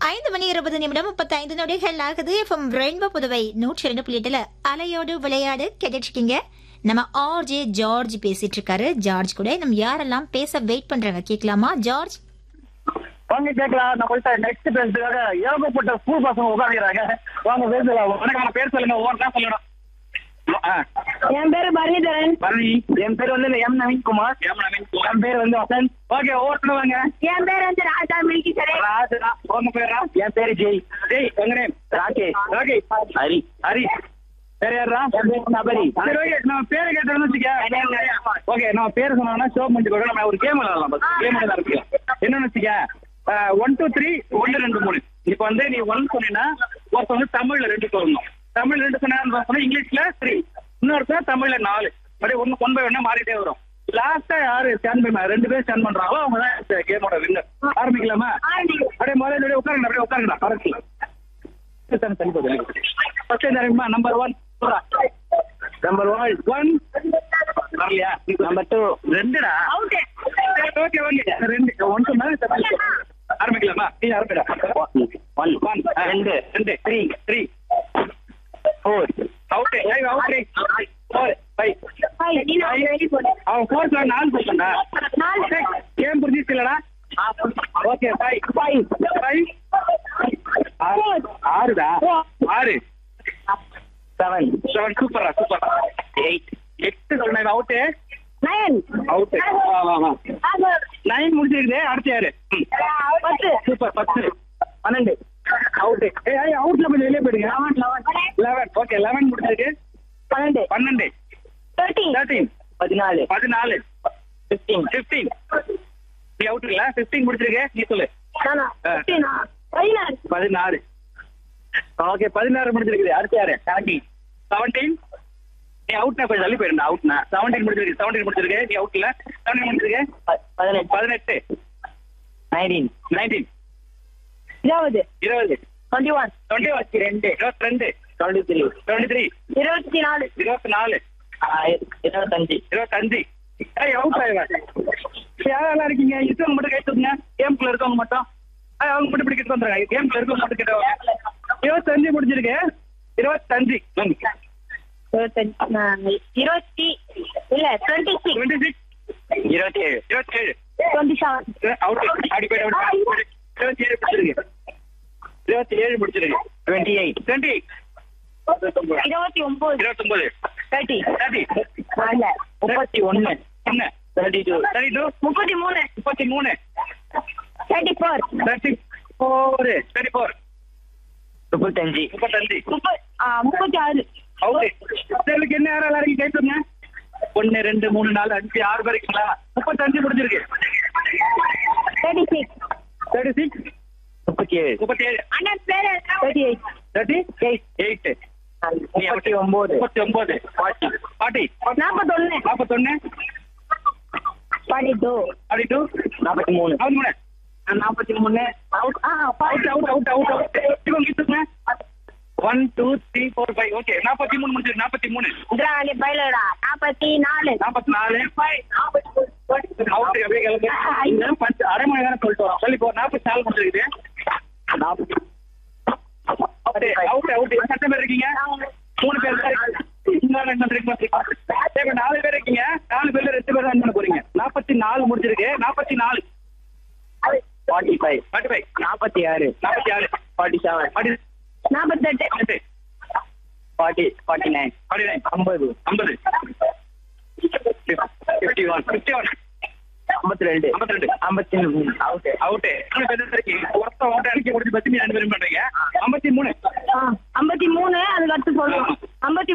ஐந்து மணி இருபது நிமிடம் முப்பத்தி ஐந்து நொடிகள் ஆகுது எஃப்எம் ரெயின்போ புதுவை நூற்றி ரெண்டு புள்ளி எட்டுல அலையோடு விளையாடு கேட்டுட்டு இருக்கீங்க நம்ம ஆர்ஜே ஜார்ஜ் பேசிட்டு இருக்காரு ஜார்ஜ் கூட நம்ம யாரெல்லாம் பேச வெயிட் பண்றாங்க கேட்கலாமா ஜார்ஜ் வாங்க கேட்கலாம் நம்ம கிட்ட நெக்ஸ்ட் பேசுறதுக்காக ஏகப்பட்ட ஸ்கூல் பசங்க உட்காந்துக்கிறாங்க வாங்க பேசலாம் வணக்கம் நான் பேர் சொல்லுங்க ஒவ்வொரு தான் சொல்லணும் ஆ, என் பேரு பரணிதரன் பரணி என் பேர் வந்து எம் நவீன்குமார் எம் நவீன்குமார் என் பேர் வந்து வசந்த் ஓகே ஒவ்வொருத்தரும் வாங்க என் பேர் வந்து ராஜா மில்கி சரே ராஜா உங்க பேரா என் பேரு ஜெய் ஜெய் உங்க நேம் ராகேஷ் ராகேஷ் ஹரி ஹரி பேர் யாரா என் பேர் நபரி சரி ஓகே நம்ம பேரை கேட்டோம்னு வச்சுக்க ஓகே நம்ம பேர் சொன்னோம்னா ஷோ முடிஞ்சு கூட நம்ம ஒரு கேம் விளையாடலாம் கேம் விளையாட இருக்கு என்னன்னு வச்சுக்க ஒன் டூ த்ரீ ஒன்னு ரெண்டு மூணு இப்போ வந்து நீ ஒன் சொன்னீங்கன்னா ஒருத்தன் வந்து தமிழ்ல ரெண்டு சொல்லணும் தமிழ் ரெண்டு சொன்னா சொன்னா இங்கிலீஷ்ல த்ரீ இன்னொருத்தர் தமிழ்ல நாலு அப்படியே ஒன்னு ஒன் பை ஒன்னா மாறிட்டே வரும் லாஸ்டா யாரு ஸ்டாண்ட் பண்ண ரெண்டு பேரும் ஸ்டாண்ட் பண்றாங்களோ அவங்க தான் கேமோட வின்னர் ஆரம்பிக்கலாமா அப்படியே முதல்ல உட்காருங்க அப்படியே உட்காருங்கடா ஆரம்பிக்கலாம் ஃபர்ஸ்ட் தெரியுமா number one number one one வரலையா நம்பர் டூ ரெண்டுடா ஓகே ஓகே ரெண்டு ஒன் சொன்னா ஆரம்பிக்கலாமா நீ ஆரம்பிடா ஒன் ஒன் ரெண்டு ரெண்டு three three four out I out four five அவன் ஃபோர் சார் நாலு சொல்லண்டா நாலு கேம் புரிஞ்சிச்சு இல்லடா ஓகே ஃபைவ் ஃபைவ் ஃபைவ் ஆறுடா ஆறு செவன் செவன் சூப்பரா சூப்பரா எயிட் எட்டு சொன்னேன் அவுட்டு நயன் அவுட்டு வா வா வா நைன் முடிச்சிருக்குது அடுத்த யாரு ம். பத்து சூப்பர் பத்து பன்னெண்டு அவுட்டு ஏய் அவுட்ல போய் வெளியே போயிடுங்க லெவன் ஓகே லெவன் முடிச்சிருக்கு பன்னெண்டு பன்னெண்டு தேர்ட்டீன் தேர்ட்டீன் பதினாலு பதினாலு பிப்டீன் ஃபிஃப்டீன் நீ அவுட் இல்ல ஃபிஃப்டீன் முடிச்சிருக்கே நீ சொல்லு நானா ஆ. பிப்டீனா பதினாறு பதினாறு ஓகே பதினாறு முடிஞ்சிருக்குது அடுத்த யாரு செவன்டீன் செவன்டீன் நீ அவுட்னா கொஞ்சம் தள்ளி போயிருந்தா அவுட்னா செவன்டீன் முடிஞ்சிருக்கு செவன்டீன் முடிச்சிருக்கு நீ அவுட் இல்ல செவன்டீன் முடிச்சிருக்கு பதினெட்டு பதினெட்டு நைன்டீன் நைன்டீன் இருபது இருபது டுவெண்ட்டி ஒன் டுவெண்ட்டி ரெண்டு இருபத்தி ரெண்டு டுவெண்ட்டி த்ரீ டுவெண்ட்டி த்ரீ இருபத்தி நாலு இருபத்தி நாலு இருபத்தஞ்சு இருபத்தஞ்சு ஏய் அவுட் ஆயிடுவேன் யாரெல்லாம் இருக்கீங்க இருக்கவங்க மட்டும் கை தூக்குங்க கேம்குள்ள இருக்கவங்க மட்டும் ஏய், அவங்க மட்டும் இப்படி கிட்ட வந்துடுறாங்க கேம்குள்ள இருக்கவங்க மட்டும் கிட்ட வாங்க. இருபத்தஞ்சு முடிஞ்சிருக்கு இருபத்தஞ்சு ம். இருபத்தஞ்சு இருபத்தி இல்ல டுவெண்ட்டி சிக்ஸ் டுவெண்ட்டி சிக்ஸ் இருபத்தி ஏழு இருபத்தி ஏழு டுவெண்ட்டி செவன் அவுட் அடி போய் அவுட் இருபத்தி ஏழு முடிச்சிருக்கு இருபத்தி ஏழு முடிச்சிருக்கு டுவெண்ட்டி எயிட் டுவெண்ட்டி இருபத்தி ஒன்பது இருபத்தொன்பது தேர்ட்டி தேர்ட்டி இல்ல முப்பத்தி ஒன்னு என்ன தேர்ட்டி டூ தேர்ட்டி டூ முப்பத்தி மூணு முப்பத்தி மூணு thirty four thirty four thirty four முப்பத்தஞ்சு முப்பத்தஞ்சு முப்பத்தி முப்பத்தி ஆறு அவுட் உங்களுக்கு என்ன யாரும் எல்லாரும் கை தூங்க ஒன்னு ரெண்டு மூணு நாலு அஞ்சு ஆறு பேர் இருக்கீங்களா முப்பத்தஞ்சு முடிஞ்சிருக்கு தேர்ட்டி சிக்ஸ் தேர்ட்டி சிக்ஸ் முப்பத்தி ஏழு முப்பத்தி ஏழு அண்ணன் பேரு thirty eight thirty eight eight முப்பத்தி ஒன்பது முப்பத்தி ஒன்பது ஃபார்ட்டி ஃபார்ட்டி நாற்பத்தொன்னு நாற்பத்தொன்னு ஃபார்ட்டி டூ ஃபார்ட்டி டூ நாற்பத்தி மூணு நாற்பத்தி மூணு நாற்பத்தி மூணு அவுட் ஆ out out out out out இவங்க கிட்டுங்க one two three four five okay நாற்பத்தி மூணு முடிஞ்சிருக்கு நாற்பத்தி மூணு இந்திராணி பயிலடா நாற்பத்தி நாலு நாற்பத்தி நாலு அவுட் அப்படியே கிளம்பு பத்து அரை மணி நேரம் சொல்லிட்டு வரோம் சொல்லி போ நாற்பத்தி நாலு முடிஞ்சிருக்குது நாற்பத்தி அவுட் அவுட் எத்தனை பேர் இருக்கீங்க மூணு பேர் தான் இருக்கீங்க. இன்னும் ரெண்டு பேர் இருக்கீங்க. சரி, இப்ப நாலு பேர் இருக்கீங்க நாலு பேர்ல ரெண்டு பேர் தான் பண்ண போறீங்க நாற்பத்தி நாலு முடிஞ்சிருக்கு நாற்பத்தி நாலு ஃபார்ட்டி ஃபைவ் ஃபார்ட்டி ஃபைவ் நாற்பத்தி ஆறு நாற்பத்தி ஆறு ஃபார்ட்டி செவன் ஃபார்ட்டி நாற்பத்தெட்டு எட்டு forty forty nine forty nine ஐம்பது ஐம்பது ஃபிஃப்டி ஒன் ஃபிஃப்டி ஒன் ஐம்பத்தி ரெண்டு ஐம்பத்தி ரெண்டு ஐம்பத்தி மூணு அவுட் அவுட்டு ஒருத்தன் அவுட் அடிக்க முடிஞ்சு பத்து ரெண்டு பேரும் பண்றீங்க ஐம்பத்தி மூணு